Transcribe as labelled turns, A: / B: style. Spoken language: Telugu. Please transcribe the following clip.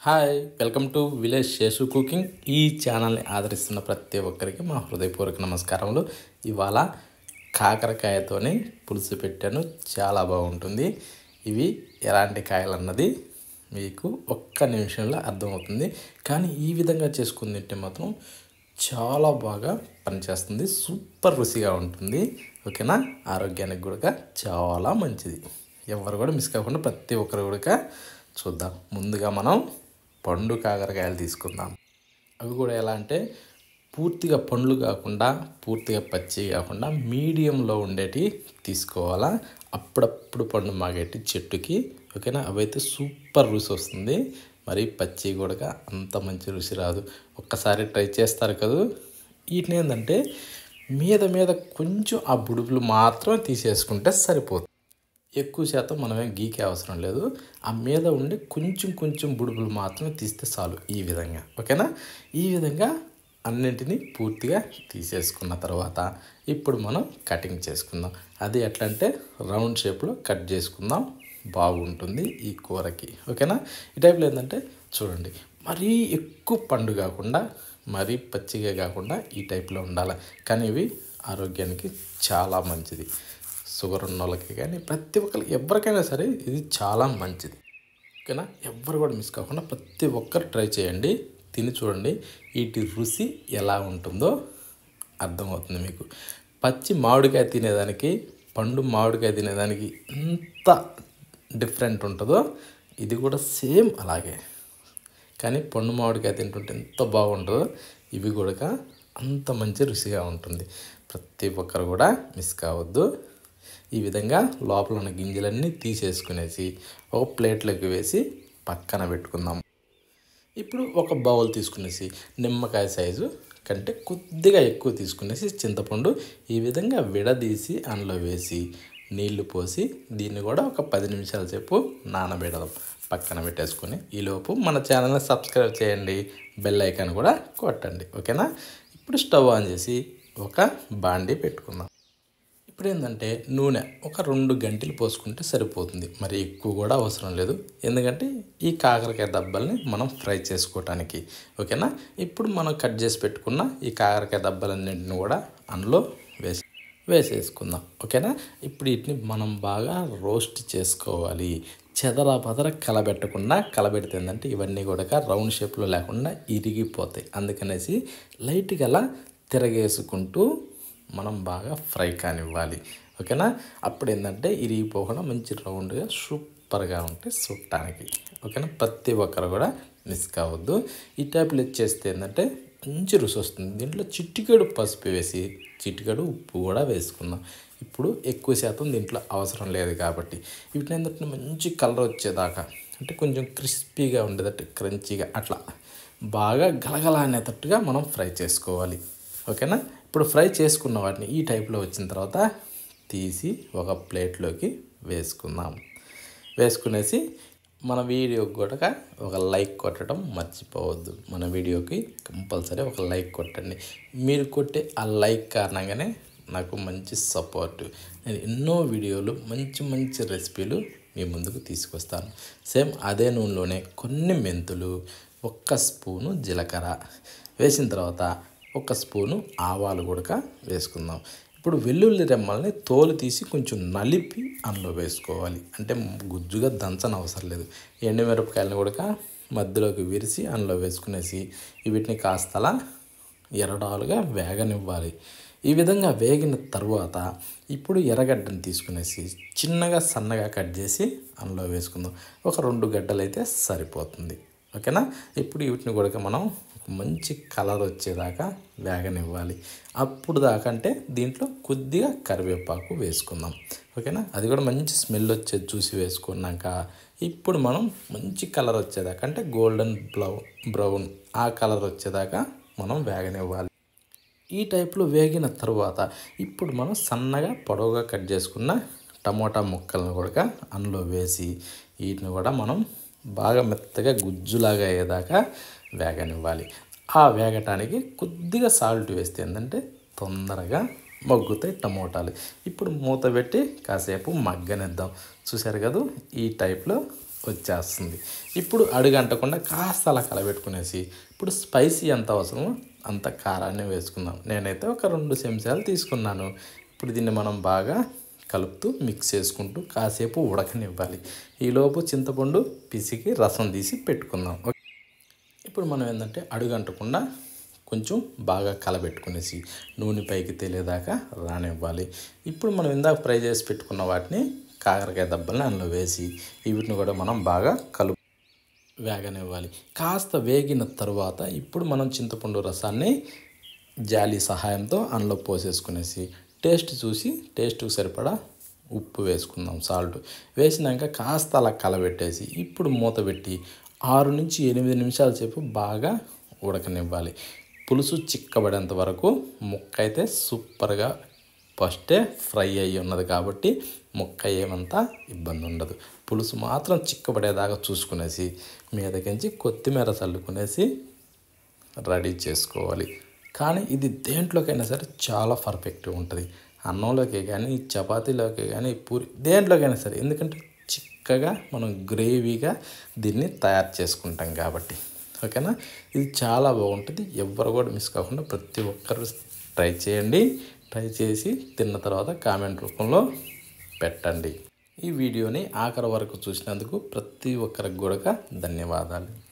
A: hi welcome to village Seshu cooking ఈ ఛానల్ని ఆదరిస్తున్న ప్రతి ఒక్కరికి మా హృదయపూర్వక నమస్కారములు ఇవాళ కాకరకాయతోని పులుసు పెట్టాను చాలా బాగుంటుంది ఇవి ఎలాంటి కాయలు అన్నది మీకు ఒక్క నిమిషంలో అర్థమవుతుంది కానీ ఈ విధంగా చేసుకుని తింటే మాత్రం చాలా బాగా పనిచేస్తుంది సూపర్ రుచిగా ఉంటుంది ఓకేనా ఆరోగ్యానికి కూడా చాలా మంచిది ఎవరు కూడా మిస్ కాకుండా ప్రతి ఒక్కరు కూడా చూద్దాం ముందుగా మనం పండు కాకరకాయలు తీసుకుందాం అవి కూడా ఎలా అంటే పూర్తిగా పండ్లు కాకుండా పూర్తిగా పచ్చి కాకుండా మీడియంలో ఉండేటి తీసుకోవాలా అప్పుడప్పుడు పండు మాగేటి చెట్టుకి ఓకేనా అవైతే సూపర్ రుచి వస్తుంది మరి పచ్చి కూడా అంత మంచి రుచి రాదు ఒక్కసారి ట్రై చేస్తారు కదా వీటిని ఏంటంటే మీద మీద కొంచెం ఆ బుడుపులు మాత్రం తీసేసుకుంటే సరిపోతుంది ఎక్కువ శాతం మనమేం గీకే అవసరం లేదు ఆ మీద ఉండి కొంచెం కొంచెం బుడుపులు మాత్రమే తీస్తే చాలు ఈ విధంగా ఓకేనా ఈ విధంగా అన్నింటినీ పూర్తిగా తీసేసుకున్న తర్వాత ఇప్పుడు మనం కటింగ్ చేసుకుందాం అది ఎట్లా అంటే రౌండ్ షేప్లో కట్ చేసుకుందాం బాగుంటుంది ఈ కూరకి ఓకేనా ఈ టైప్లో ఏంటంటే చూడండి మరీ ఎక్కువ పండు కాకుండా మరీ పచ్చిగా కాకుండా ఈ టైప్లో ఉండాలి కానీ ఇవి ఆరోగ్యానికి చాలా మంచిది షుగర్ ఉన్న వాళ్ళకి కానీ ప్రతి ఒక్కరికి ఎవరికైనా సరే ఇది చాలా మంచిది ఓకేనా ఎవ్వరు కూడా మిస్ కాకుండా ప్రతి ఒక్కరు ట్రై చేయండి తిని చూడండి వీటి రుచి ఎలా ఉంటుందో అర్థమవుతుంది మీకు పచ్చి మామిడికాయ తినేదానికి పండు మామిడికాయ తినేదానికి ఎంత డిఫరెంట్ ఉంటుందో ఇది కూడా సేమ్ అలాగే కానీ పండు మామిడికాయ తింటుంటే ఎంత బాగుంటుందో ఇవి కూడా అంత మంచి రుచిగా ఉంటుంది ప్రతి ఒక్కరు కూడా మిస్ కావద్దు ఈ విధంగా లోపల ఉన్న గింజలన్నీ తీసేసుకునేసి ఒక ప్లేట్లోకి వేసి పక్కన పెట్టుకుందాం ఇప్పుడు ఒక బౌల్ తీసుకునేసి నిమ్మకాయ సైజు కంటే కొద్దిగా ఎక్కువ తీసుకునేసి చింతపండు ఈ విధంగా విడదీసి అందులో వేసి నీళ్లు పోసి దీన్ని కూడా ఒక పది నిమిషాల సేపు నానబెడదాం పక్కన పెట్టేసుకొని ఈలోపు మన ఛానల్ని సబ్స్క్రైబ్ చేయండి బెల్ ఐకాన్ కూడా కొట్టండి ఓకేనా ఇప్పుడు స్టవ్ ఆన్ చేసి ఒక బాండీ పెట్టుకుందాం ఇప్పుడు ఏంటంటే నూనె ఒక రెండు గంటలు పోసుకుంటే సరిపోతుంది మరి ఎక్కువ కూడా అవసరం లేదు ఎందుకంటే ఈ కాకరకాయ దబ్బల్ని మనం ఫ్రై చేసుకోవటానికి ఓకేనా ఇప్పుడు మనం కట్ చేసి పెట్టుకున్న ఈ కాకరకాయ దబ్బలన్నింటిని కూడా అందులో వేసి వేసేసుకుందాం ఓకేనా ఇప్పుడు వీటిని మనం బాగా రోస్ట్ చేసుకోవాలి చెదర పదర కలబెట్టకుండా కలబెడితే ఏంటంటే ఇవన్నీ కూడా రౌండ్ షేప్లో లేకుండా ఇరిగిపోతాయి అందుకనేసి లైట్గా అలా తిరగేసుకుంటూ మనం బాగా ఫ్రై కానివ్వాలి ఓకేనా అప్పుడు ఏంటంటే ఇరిగిపోకుండా మంచి రౌండ్గా సూపర్గా ఉంటాయి చుట్టానికి ఓకేనా ప్రతి ఒక్కరు కూడా మిస్ కావద్దు ఈ టైప్లో ఇచ్చేస్తే ఏంటంటే మంచి రుచి వస్తుంది దీంట్లో చిటికెడు పసుపు వేసి చిటికెడు ఉప్పు కూడా వేసుకుందాం ఇప్పుడు ఎక్కువ శాతం దీంట్లో అవసరం లేదు కాబట్టి వీటిని ఏంటంటే మంచి కలర్ వచ్చేదాకా అంటే కొంచెం క్రిస్పీగా ఉండేటట్టు క్రంచీగా అట్లా బాగా గలగల అనేటట్టుగా మనం ఫ్రై చేసుకోవాలి ఓకేనా ఇప్పుడు ఫ్రై చేసుకున్న వాటిని ఈ టైప్లో వచ్చిన తర్వాత తీసి ఒక ప్లేట్లోకి వేసుకుందాం వేసుకునేసి మన వీడియోకి కూడా ఒక లైక్ కొట్టడం మర్చిపోవద్దు మన వీడియోకి కంపల్సరీ ఒక లైక్ కొట్టండి మీరు కొట్టే ఆ లైక్ కారణంగానే నాకు మంచి సపోర్ట్ నేను ఎన్నో వీడియోలు మంచి మంచి రెసిపీలు మీ ముందుకు తీసుకొస్తాను సేమ్ అదే నూనెలోనే కొన్ని మెంతులు ఒక్క స్పూను జీలకర్ర వేసిన తర్వాత ఒక స్పూను ఆవాలు కూడా వేసుకుందాం ఇప్పుడు వెల్లుల్లి రెమ్మల్ని తోలు తీసి కొంచెం నలిపి అందులో వేసుకోవాలి అంటే గుజ్జుగా దంచని అవసరం లేదు ఎండుమిరపకాయలను కూడా మధ్యలోకి విరిసి అందులో వేసుకునేసి వీటిని కాస్తలా ఎర్రడాలుగా వేగనివ్వాలి ఈ విధంగా వేగిన తర్వాత ఇప్పుడు ఎర్రగడ్డను తీసుకునేసి చిన్నగా సన్నగా కట్ చేసి అందులో వేసుకుందాం ఒక రెండు గడ్డలు అయితే సరిపోతుంది ఓకేనా ఇప్పుడు వీటిని కూడా మనం మంచి కలర్ వచ్చేదాకా వేగనివ్వాలి అప్పుడు దాకా అంటే దీంట్లో కొద్దిగా కరివేపాకు వేసుకుందాం ఓకేనా అది కూడా మంచి స్మెల్ వచ్చేది చూసి వేసుకున్నాక ఇప్పుడు మనం మంచి కలర్ వచ్చేదాకా అంటే గోల్డెన్ బ్లౌ బ్రౌన్ ఆ కలర్ వచ్చేదాకా మనం వేగనివ్వాలి ఈ టైప్లో వేగిన తర్వాత ఇప్పుడు మనం సన్నగా పొడవుగా కట్ చేసుకున్న టమోటా ముక్కలను కూడా అందులో వేసి వీటిని కూడా మనం బాగా మెత్తగా గుజ్జులాగా అయ్యేదాకా వేగనివ్వాలి ఆ వేగటానికి కొద్దిగా సాల్ట్ వేస్తే ఏంటంటే తొందరగా మగ్గుతాయి టమోటాలు ఇప్పుడు మూత పెట్టి కాసేపు మగ్గనిద్దాం చూసారు కదా ఈ టైప్లో వచ్చేస్తుంది ఇప్పుడు అడుగంటకుండా కాస్త అలా కలబెట్టుకునేసి ఇప్పుడు స్పైసీ ఎంత అవసరమో అంత కారాన్ని వేసుకుందాం నేనైతే ఒక రెండు చెంచాలు తీసుకున్నాను ఇప్పుడు దీన్ని మనం బాగా కలుపుతూ మిక్స్ చేసుకుంటూ కాసేపు ఉడకనివ్వాలి ఈలోపు చింతపండు పిసికి రసం తీసి పెట్టుకుందాం ఓకే ఇప్పుడు మనం ఏంటంటే అడుగంటకుండా కొంచెం బాగా కలబెట్టుకునేసి నూనె పైకి తేలేదాకా రానివ్వాలి ఇప్పుడు మనం ఇందాక ఫ్రై చేసి పెట్టుకున్న వాటిని కాకరకాయ దెబ్బల్ని అందులో వేసి వీటిని కూడా మనం బాగా కలుపు వేగనివ్వాలి కాస్త వేగిన తర్వాత ఇప్పుడు మనం చింతపండు రసాన్ని జాలి సహాయంతో అందులో పోసేసుకునేసి టేస్ట్ చూసి టేస్ట్కి సరిపడా ఉప్పు వేసుకుందాం సాల్ట్ వేసినాక కాస్త అలా కలబెట్టేసి ఇప్పుడు మూత పెట్టి ఆరు నుంచి ఎనిమిది నిమిషాల సేపు బాగా ఉడకనివ్వాలి పులుసు చిక్కబడేంత వరకు ముక్క అయితే సూపర్గా ఫస్టే ఫ్రై అయ్యి ఉన్నది కాబట్టి ముక్క ఏమంతా ఇబ్బంది ఉండదు పులుసు మాత్రం చిక్కబడేదాకా చూసుకునేసి మీదకించి కొత్తిమీర చల్లుకునేసి రెడీ చేసుకోవాలి కానీ ఇది దేంట్లోకైనా సరే చాలా పర్ఫెక్ట్గా ఉంటుంది అన్నంలోకి కానీ చపాతీలోకి కానీ పూరి దేంట్లోకైనా సరే ఎందుకంటే చిక్కగా మనం గ్రేవీగా దీన్ని తయారు చేసుకుంటాం కాబట్టి ఓకేనా ఇది చాలా బాగుంటుంది ఎవరు కూడా మిస్ కాకుండా ప్రతి ఒక్కరు ట్రై చేయండి ట్రై చేసి తిన్న తర్వాత కామెంట్ రూపంలో పెట్టండి ఈ వీడియోని ఆఖరి వరకు చూసినందుకు ప్రతి ఒక్కరికి కూడా ధన్యవాదాలు